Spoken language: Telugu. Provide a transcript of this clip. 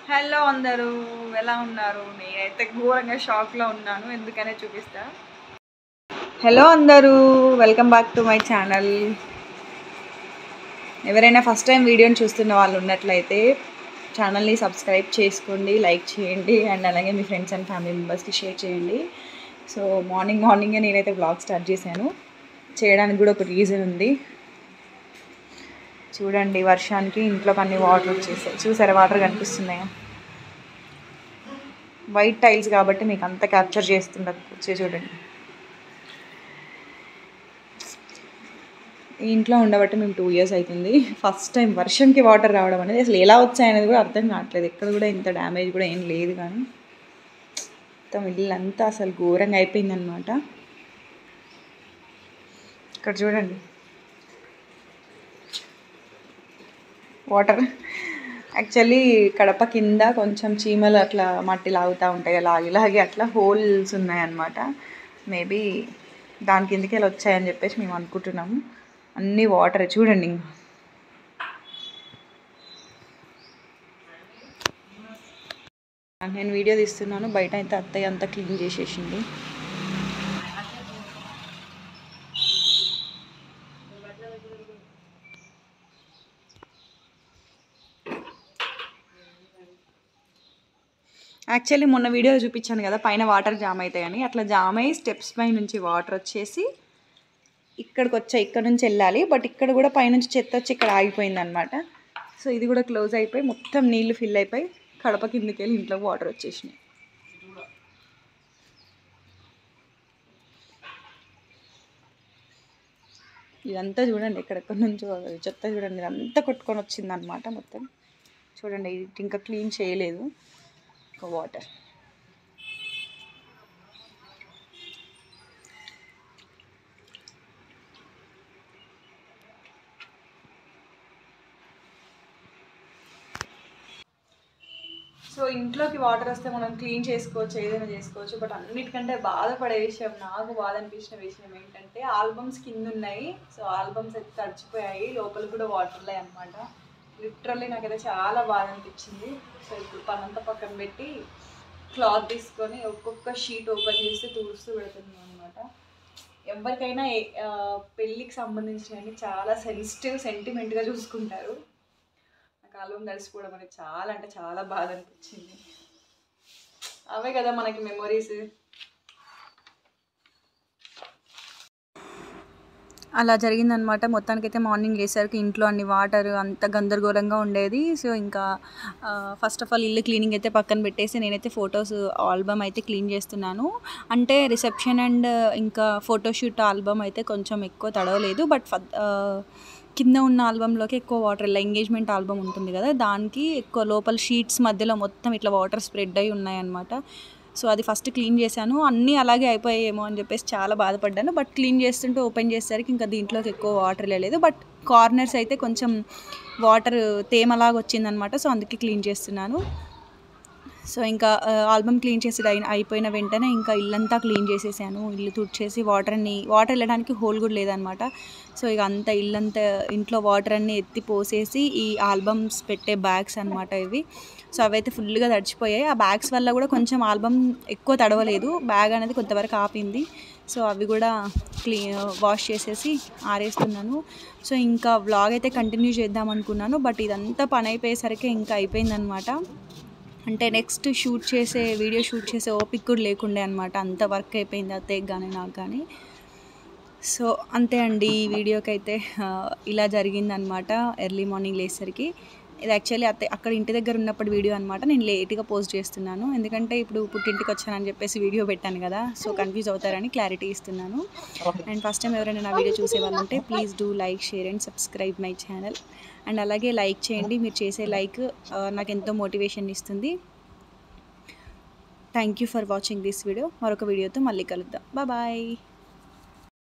హలో అందరూ ఎలా ఉన్నారు నేనైతే ఘోరంగా షాక్లో ఉన్నాను ఎందుకనే చూపిస్తా హలో అందరూ welcome back to my channel ఎవరైనా ఫస్ట్ టైం వీడియోని చూస్తున్న వాళ్ళు ఉన్నట్లయితే ఛానల్ని సబ్స్క్రైబ్ చేసుకోండి లైక్ చేయండి అండ్ అలాగే మీ ఫ్రెండ్స్ అండ్ ఫ్యామిలీ మెంబర్స్కి షేర్ చేయండి సో మార్నింగ్ మార్నింగే నేనైతే బ్లాగ్ స్టార్ట్ చేశాను చేయడానికి కూడా ఒక రీజన్ ఉంది చూడండి వర్షానికి ఇంట్లోకి అన్ని వాటర్ వచ్చేసాయి చూసారా వాటర్ కనిపిస్తున్నాయా వైట్ టైల్స్ కాబట్టి మీకు అంత క్యాప్చర్ చేస్తుండదు వచ్చే చూడండి ఈ ఇంట్లో ఉండబట్టి మేము టూ ఇయర్స్ అవుతుంది ఫస్ట్ టైం వర్షంకి వాటర్ రావడం అనేది అసలు ఎలా వచ్చాయనేది కూడా అర్థం కావట్లేదు ఎక్కడ కూడా ఇంత డ్యామేజ్ కూడా ఏం లేదు కానీ మొత్తం ఇల్లు అంతా అసలు ఘోరంగా అయిపోయిందనమాట ఇక్కడ చూడండి వాటర్ యాక్చువల్లీ కడప కింద కొంచెం చీమలు అట్లా మట్టి లాగుతూ ఉంటాయి లాగి లాగి అట్లా హోల్స్ ఉన్నాయన్నమాట మేబీ దాని కిందకి వెళ్ళి వచ్చాయని చెప్పేసి మేము అనుకుంటున్నాము అన్నీ వాటర్ చూడండి ఇంక. నేను వీడియో తీస్తున్నాను బయట అయితే అత్తయ్య అంతా క్లీన్ చేసేసింది యాక్చువల్లీ మొన్న వీడియో చూపించాను కదా పైన వాటర్ జామ్ అవుతాయని అట్లా జామ్ అయ్యి స్టెప్స్ పై నుంచి వాటర్ వచ్చేసి ఇక్కడికి వచ్చాయి ఇక్కడ నుంచి వెళ్ళాలి బట్ ఇక్కడ కూడా పైనుంచి చెత్త వచ్చి ఇక్కడ ఆగిపోయింది అనమాట సో ఇది కూడా క్లోజ్ అయిపోయి మొత్తం నీళ్లు ఫిల్ అయిపోయి కడప కిందకి వెళ్ళి ఇంట్లో వాటర్ వచ్చేసినాయి ఇదంతా చూడండి ఎక్కడెక్కడ నుంచో చెత్త చూడండి ఇదంతా కొట్టుకొని వచ్చింది అనమాట మొత్తం చూడండి ఇది ఇంకా క్లీన్ చేయలేదు ఒక వాటర్ సో ఇంట్లోకి వాటర్ వస్తే మనం క్లీన్ చేసుకోవచ్చు ఏదైనా చేసుకోవచ్చు బట్ అన్నిటికంటే బాధపడే విషయం నాకు బాధ అనిపించిన విషయం ఏంటంటే ఆల్బమ్స్ కింద ఉన్నాయి సో ఆల్బమ్స్ అయితే తడిచిపోయాయి లోపల కూడా వాటర్ ఉన్నాయి అనమాట లిటరల్లీ నాకైతే చాలా బాధ అనిపించింది సో ఇప్పుడు పనంతా పక్కన పెట్టి క్లాత్ తీసుకొని ఒక్కొక్క షీట్ ఓపెన్ చేసి తుడుస్తూ పెడుతున్నాను అనమాట ఎవరికైనా ఏ- ఆ, పెళ్ళికి సంబంధించినవి చాలా సెన్సిటివ్ సెంటిమెంట్గా చూసుకుంటారు నాకు ఆల్బమ్ కలిసిపోవడం అనేది చాలా అంటే చాలా బాధ అనిపించింది అవే కదా మనకి మెమొరీస్ అలా జరిగిందనమాట మొత్తానికైతే మార్నింగ్ లేసరికి ఇంట్లో అన్ని వాటర్ అంత గందరగోళంగా ఉండేది సో ఇంకా ఫస్ట్ ఆఫ్ ఆల్ ఇల్లు క్లీనింగ్ అయితే పక్కన పెట్టేసి నేనైతే ఫొటోస్ ఆల్బమ్ అయితే క్లీన్ చేస్తున్నాను అంటే రిసెప్షన్ అండ్ ఇంకా ఫోటోషూట్ ఆల్బమ్ అయితే కొంచెం ఎక్కువ తడవలేదు బట్ కింద ఉన్న ఆల్బంలోకి ఎక్కువ వాటర్ ఇలా ఎంగేజ్మెంట్ ఆల్బమ్ ఉంటుంది కదా దానికి ఎక్కువ లోపల షీట్స్ మధ్యలో మొత్తం ఇట్లా వాటర్ స్ప్రెడ్ అయి ఉన్నాయన్నమాట సో అది ఫస్ట్ క్లీన్ చేశాను అన్నీ అలాగే అయిపోయాయేమో అని చెప్పేసి చాలా బాధపడ్డాను బట్ క్లీన్ చేస్తుంటే ఓపెన్ చేసేసరికి ఇంకా దీంట్లోకి ఎక్కువ వాటర్ లేదు బట్ కార్నర్స్ అయితే కొంచెం వాటర్ తేమలాగా వచ్చిందనమాట సో అందుకే క్లీన్ చేస్తున్నాను సో ఇంకా ఆల్బమ్ క్లీన్ చేసి అయిన అయిపోయిన వెంటనే ఇంకా ఇల్లంతా క్లీన్ చేసేసాను ఇల్లు తుడిచేసి వాటర్ని వాటర్ వెళ్ళడానికి హోల్ కూడా లేదనమాట సో ఇక అంతా ఇల్లంతా ఇంట్లో వాటర్ అన్ని ఎత్తి పోసేసి ఈ ఆల్బమ్స్ పెట్టే బ్యాగ్స్ అనమాట ఇవి సో అవైతే ఫుల్గా తడిచిపోయాయి ఆ బ్యాగ్స్ వల్ల కూడా కొంచెం ఆల్బమ్ ఎక్కువ తడవలేదు బ్యాగ్ అనేది కొంతవరకు ఆపింది సో అవి కూడా క్లీన్ వాష్ చేసేసి ఆరేస్తున్నాను సో ఇంకా వ్లాగ్ అయితే కంటిన్యూ చేద్దాం అనుకున్నాను బట్ ఇదంతా పని అయిపోయేసరికి ఇంకా అయిపోయిందనమాట అంటే నెక్స్ట్ షూట్ చేసే వీడియో షూట్ చేసే ఓపిక కూడా లేకుండే అనమాట అంత వర్క్ అయిపోయింది అత్తయ్యకి కానీ నాకు కానీ సో అంతే అండి ఈ వీడియోకి అయితే ఆ, ఇలా జరిగిందనమాట ఎర్లీ మార్నింగ్ లేసరికి ఇది యాక్చువల్లీ అత్త అక్కడ ఇంటి దగ్గర ఉన్నప్పుడు వీడియో అనమాట నేను లేట్గా పోస్ట్ చేస్తున్నాను ఎందుకంటే ఇప్పుడు పుట్టింటికి వచ్చానని చెప్పేసి వీడియో పెట్టాను కదా సో కన్ఫ్యూజ్ అవుతారని క్లారిటీ ఇస్తున్నాను అండ్ ఫస్ట్ టైం ఎవరైనా నా వీడియో చూసే వాళ్ళు ఉంటే please do like share and subscribe my channel and అలాగే లైక్ చేయండి మీరు చేసే లైక్ నాకు ఎంతో మోటివేషన్ ఇస్తుంది thank you for watching this video మరొక వీడియోతో మళ్ళీ కలుద్దాం బాయ్